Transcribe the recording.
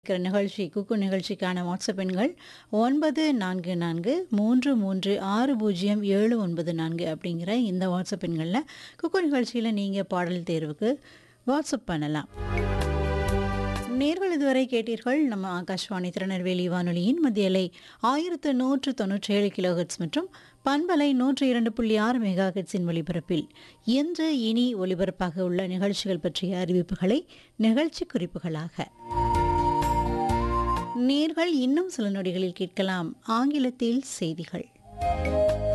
இருக்கிற நிகழ்ச்சி குக்கு நிகழ்ச்சிக்கான வாட்ஸ்அப் எண்கள் ஒன்பது நான்கு நான்கு மூன்று மூன்று ஆறு பூஜ்ஜியம் ஏழு ஒன்பது நான்கு அப்படிங்கிற இந்த வாட்ஸ்அப் எண்களில் குக்கு நிகழ்ச்சியில் நீங்கள் பாடல் தேர்வுக்கு வாட்ஸ்அப் பண்ணலாம் நேர்கள் இதுவரை கேட்டீர்கள் நம்ம ஆகாஷ்வாணி திருநெல்வேலி வானொலியின் மத்தியலை ஆயிரத்து நூற்று தொன்னூற்றி ஏழு கிலோஹெட்ஸ் மற்றும் பண்பலை நூற்று இரண்டு புள்ளி ஆறு மெகா ஹெட்ஸின் ஒலிபரப்பில் இன்று இனி ஒலிபரப்பாக உள்ள நிகழ்ச்சிகள் பற்றிய அறிவிப்புகளை நிகழ்ச்சி குறிப்புகளாக நேர்கள் இன்னும் சில நொடிகளில் கேட்கலாம் ஆங்கிலத்தில் செய்திகள்